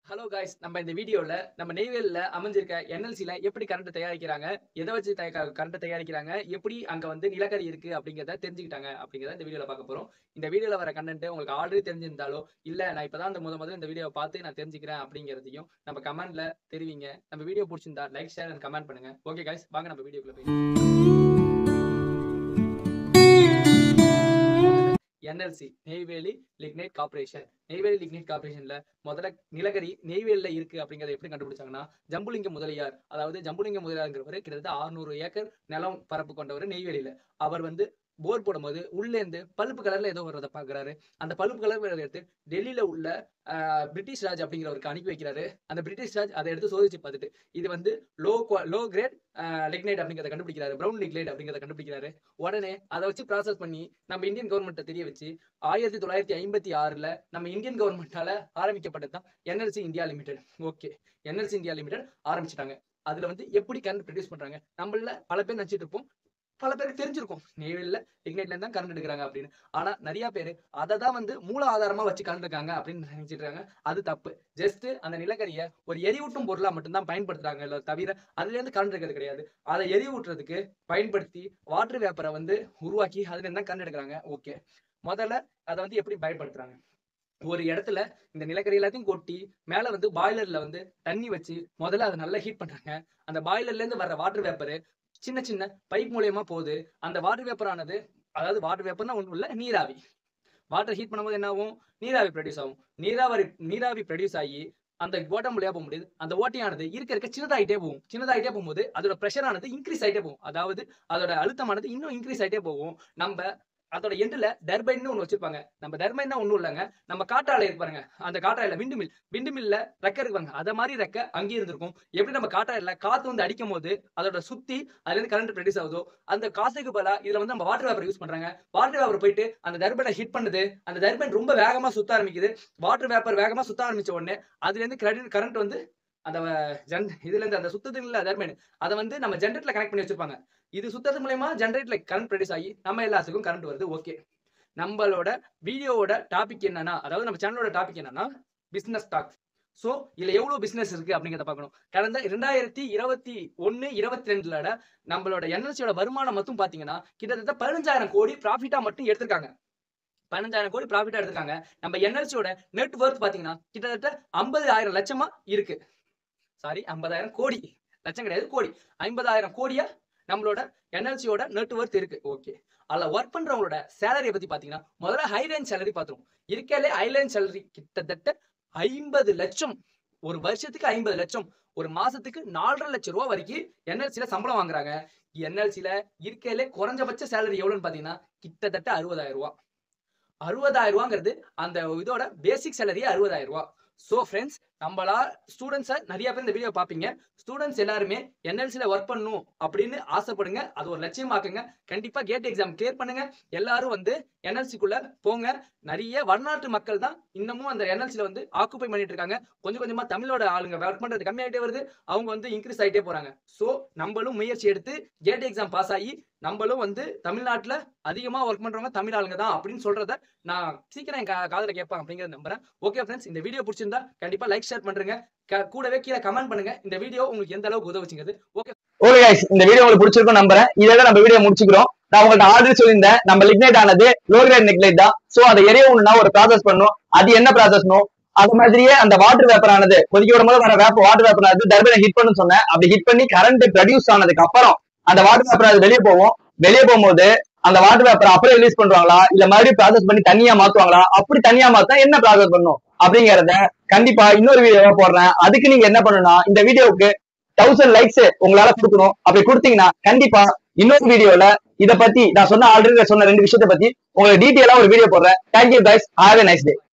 hello guys நம்ம இந்த வீடியோல நம்ம நெய்வேலியில் அமைஞ்சிருக்க என்எல்சில எப்படி கரண்ட் தயாரிக்கிறாங்க எதை வச்சு கரண்ட் தயாரிக்கிறாங்க எப்படி அங்க வந்து நிலக்கரி இருக்கு அப்படிங்கிறத தெரிஞ்சுக்கிட்டாங்க அப்படிங்கிறத இந்த வீடியோல பார்க்க போறோம் இந்த வீடியோல வர கண்டென்ட் உங்களுக்கு ஆல்ரெடி தெரிஞ்சிருந்தாலோ இல்ல நான் இப்பதான் இந்த முத முதல்ல இந்த வீடியோ பார்த்து நான் தெரிஞ்சுக்கிறேன் அப்படிங்கிறதையும் நம்ம கமெண்ட்ல தெரிவிங்க நம்ம வீடியோ பிடிச்சிருந்தா லைக் ஷேர் அண்ட் கமெண்ட் பண்ணுங்க ஓகே காய்ஸ் வாங்க நம்ம வீடியோக்குள்ள போய் NLC Neyveli lignite corporation Neyveli lignite கார்பரேஷன்ல முதல்ல நிலக்கரி நெய்வேலியில் இருக்கு அப்படிங்கறத எப்படி கண்டுபிடிச்சாங்கன்னா ஜம்புலிங்க முதலியார் அதாவது ஜம்புலிங்க முதலியாருங்கிறவர் கிட்டத்தட்ட 600 ஏக்கர் நிலம் பரப்பு கொண்டவர் நெய்வேலியில அவர் வந்து போர் போடும்போது உள்ளே இருந்து பழுப்பு கலர்ல ஏதோ வரதை பாக்குறாரு அந்த பழுப்பு கலர் எடுத்து டெல்லியில உள்ள ஆஹ், பிரிட்டிஷ் ராஜ் அப்படிங்கிறவருக்கு அனுப்பி வைக்கிறாரு அந்த பிரிட்டிஷ் ராஜ் அதை எடுத்து சோதிச்சு பார்த்துட்டு இது வந்து லோ லோ கிரேட் லிக்னைட் அப்படிங்கிறத கண்டுபிடிக்கிறாரு ப்ரௌன் லிக்னைட் அப்படிங்கிறத கண்டுபிடிக்கிறாரு உடனே அதை வச்சு ப்ராசஸ் பண்ணி நம்ம இந்தியன் கவர்மெண்ட்டை தெரிய வச்சு ஆயிரத்தி தொள்ளாயிரத்தி ஐம்பத்தி ஆறுல நம்ம இந்தியன் கவர்மெண்டால ஆரம்பிக்கப்பட்டது தான் NLC India limited okay NLC India limited ஆரம்பிச்சிட்டாங்க அதுல வந்து எப்படி கரண்ட் ப்ரொடியூஸ் பண்றாங்க நம்மள பல பேர் நினைச்சிட்டு இருப்போம் பல பேருக்கு தெரிஞ்சிருக்கும் நெய்வேலியில் இக்னைட்ல தான் கரண்ட் எடுக்கிறாங்க அப்படின்னு ஆனா நிறைய பேர் அதை தான் வந்து மூல ஆதாரமா வச்சு கரண்ட் இருக்காங்க அப்படின்னு நினைச்சிட்டு இருக்காங்க அது தப்பு ஜஸ்ட் அந்த நிலக்கரியை ஒரு எரிவூட்டும் பொருளா மட்டும்தான் பயன்படுத்துறாங்க இல்ல தவிர அதுல இருந்து கரண்ட் எடுக்கிறது கிடையாது அதை எரிவூட்டுறதுக்கு பயன்படுத்தி வாட்டர் வேப்பரை வந்து உருவாக்கி அதுல இருந்து தான் கரண்ட் எடுக்கிறாங்க ஓகே முதல்ல அதை வந்து எப்படி பயன்படுத்துறாங்க ஒரு இடத்துல இந்த நிலக்கரி எல்லாத்தையும் கொட்டி மேல வந்து பாய்லர்ல வந்து தண்ணி வச்சு முதல்ல அதை நல்லா ஹீட் பண்றாங்க அந்த பாய்லர்ல இருந்து வர்ற வாட்டர் வேப்பர் சின்ன சின்ன பைப் மூலியமா போகுது அந்த வாட்டர் வேப்பர் ஆனது அதாவது வாட்டர் வேப்பர்னா ஒன்றும் இல்லை நீராவி வாட்டர் ஹீட் பண்ணும்போது என்ன ஆகும் நீராவி ப்ரொடியூஸ் ஆகும் நீராவி நீராவி ப்ரொடியூஸ் ஆகி அந்த ஓட்டம் வழியா போக முடியுது அந்த ஓட்டையானது இருக்க இருக்க சின்னதாயிட்டே போகும் சின்னதாயிட்டே போகும்போது அதோட ப்ரெஷர் ஆனது இன்க்ரீஸ் ஆயிட்டே போகும் அதாவது அதோட அழுத்தமானது இன்னும் இன்க்ரீஸ் ஆயிட்டே போகும் நம்ம அதோட எண்டுல டர்பைன்னு ஒன்று வச்சிருப்பாங்க நம்ம டர்பைன்னா ஒன்றும் இல்லைங்க நம்ம காற்றாலை இருக்கு பாருங்க அந்த காற்றாலையில விண்டு மில் விண்டு மில்ல ரெக்க இருக்கு பாருங்க அதை மாதிரி ரெக்க அங்கேயே இருந்திருக்கும் எப்படி நம்ம காற்றாலையில காத்து வந்து அடிக்கும் போது அதோட சுத்தி அதுல இருந்து கரண்ட் ப்ரொடியூஸ் ஆகுதோ அந்த காசுக்கு பதிலா இதுல வந்து நம்ம வாட்டர் வேப்பர் யூஸ் பண்றாங்க வாட்டர் வேப்பர் போயிட்டு அந்த டர்பனை ஹிட் பண்ணுது அந்த டர்பன் ரொம்ப வேகமா சுத்த ஆரம்பிக்குது வாட்டர் வேப்பர் வேகமா சுத்த ஆரம்பிச்ச உடனே அதுல இருந்து கிரெடிட் கரண்ட் வந்து அந்த ஜென் இதுல இருந்து அந்த சுத்தத்துல இல்ல டர்பைன் அதை வந்து நம்ம ஜென்ரேட்டர்ல கனெக்ட் பண்ணி வச்சிருப்பாங்க இது சுத்தது மூலயமா ஜென்ரேட்டர்ல கரண்ட் ப்ரொடியூஸ் ஆகி நம்ம எல்லாத்துக்கும் கரண்ட் வருது ஓகே நம்மளோட வீடியோவோட டாபிக் என்னன்னா அதாவது நம்ம சேனலோட டாபிக் என்னன்னா பிசினஸ் டாக் ஸோ இதுல எவ்வளவு பிசினஸ் இருக்கு அப்படிங்கிறத பார்க்கணும் கடந்த ரெண்டாயிரத்தி இருபத்தி ஒன்னு இருபத்தி ரெண்டுல நம்மளோட என்எல்சியோட வருமானம் மட்டும் பாத்தீங்கன்னா கிட்டத்தட்ட பதினஞ்சாயிரம் கோடி ப்ராஃபிட்டா மட்டும் எடுத்திருக்காங்க பதினஞ்சாயிரம் கோடி ப்ராஃபிட்டா எடுத்திருக்காங்க நம்ம என்எல்சியோட நெட் ஒர்த் பாத்தீங்கன்னா கிட்டத்தட்ட ஐம்பது ஆயிரம் லட்சமா இருக்கு சாரி ஐம்பதாயிரம் கோடி லட்சம் கிடையாது கோடி ஐம்பதாயிரம் கோடியா நம்மளோட என்எல்சியோட நெட் ஒர்த் இருக்கு ஓகே அதில் ஒர்க் பண்றவங்களோட சேலரியை பத்தி பாத்தீங்கன்னா முதல்ல ஹை ரேஞ்ச் சேலரி பார்த்துருவோம் இருக்கையிலே ஹை ரேஞ்ச் சேலரி கிட்டத்தட்ட ஐம்பது லட்சம் ஒரு வருஷத்துக்கு ஐம்பது லட்சம் ஒரு மாசத்துக்கு நாலரை லட்சம் ரூபா வரைக்கும் என்எல்சில சம்பளம் வாங்குறாங்க என்எல்சில இருக்கையிலே குறைஞ்சபட்ச சேலரி எவ்வளவுன்னு பாத்தீங்கன்னா கிட்டத்தட்ட அறுபதாயிரம் ரூபா அறுபதாயிரம் ரூபாங்கிறது அந்த இதோட பேசிக் சேலரியே அறுபதாயிரம் ரூபா ஸோ ஃப்ரெண்ட்ஸ் நம்மளா ஸ்டூடெண்ட்ஸை நிறைய பேர் இந்த வீடியோ பார்ப்பீங்க ஸ்டூடெண்ட்ஸ் எல்லாருமே என்எல்சியில் ஒர்க் பண்ணணும் அப்படின்னு ஆசைப்படுங்க அது ஒரு லட்சியமாக்குங்க கண்டிப்பாக கேட் எக்ஸாம் கிளியர் பண்ணுங்க எல்லாரும் வந்து என்எல்சிக்குள்ள போங்க நிறைய வடநாட்டு மக்கள் தான் இன்னமும் அந்த என்எல்சியில் வந்து ஆக்குப்பை பண்ணிட்டு இருக்காங்க கொஞ்சம் கொஞ்சமா தமிழோட ஆளுங்க ஒர்க் பண்றது கம்மியாயிட்டே வருது அவங்க வந்து இன்க்ரீஸ் ஆயிட்டே போறாங்க ஸோ நம்மளும் முயற்சி எடுத்து கேட் எக்ஸாம் பாஸ் ஆகி நம்மளும் வந்து தமிழ்நாட்டுல அதிகமா ஒர்க் பண்றவங்க தமிழ் ஆளுங்க தான் அப்படின்னு சொல்றத நான் சீக்கிரம் என் கா- காதுல கேட்பேன் அப்படிங்கறத நம்புறேன் ஓகே ஃப்ரெண்ட்ஸ் இந்த வீடியோ பிடிச்சிருந்தா கண்டிப்பா லைக் ஷேர் பண்றீங்க க- கூடவே கீழே கமெண்ட் பண்ணுங்க இந்த வீடியோ உங்களுக்கு எந்த அளவுக்கு உதவுச்சுங்கிறது ஓகே ஓகே கைஸ் இந்த வீடியோ உங்களுக்கு பிடிச்சிருக்கும் நம்புறேன் இதோட நம்ம வீடியோ முடிச்சுக்கிறோம் நான் உங்கள்ட்ட ஆல்ரெடி சொல்லியிருந்தேன் நம்ம லிக்னைட் ஆனது லோ கிரேட் நெக்லைட் தான் சோ அதை எரியணும்னா ஒரு ப்ராசஸ் பண்ணும் அது என்ன ப்ராசஸ்னோ அது மாதிரியே அந்த வாட்டர் வேப்பர் ஆனது கொதிக்க விடும்போது வர வேப்பர் வாட்டர் வேப்பர் ஆனது டர்பைனை ஹிட் பண்ணு சொன்னேன் அப்படி ஹிட் பண்ணி கரண்ட் ப்ரொடியூஸ் ஆனதுக்கு அப்புறம் அந்த வாட்டர் வேப்பர் அது வெளியே போகும் வெளியே போகும்போது அந்த வாட்டர் வேப்பர் அப்படியே ரிலீஸ் பண்றாங்களா இல்ல மறுபடியும் ப்ராசஸ் பண்ணி தனியா மாத்துவாங்களா அப்படி தனியா மாத்தா என்ன ப்ராசஸ் பண்ணும் அப்படிங்கறத கண்டிப்பா இன்னொரு வீடியோவா போடுறேன் அதுக்கு நீங்க என்ன பண்ணணும்னா இந்த வீடியோவுக்கு தௌசண்ட் லைக்ஸ் உங்களால கொடுக்கணும் அப்படி கொடுத்தீங்கன்னா கண்டிப்பா இன்னொரு வீடியோல இத பத்தி நான் சொன்ன ஆல்ரெடி சொன்ன ரெண்டு விஷயத்தை பத்தி உங்களுக்கு டீட்டெயிலா ஒரு வீடியோ போடுறேன் thank you guys have a nice day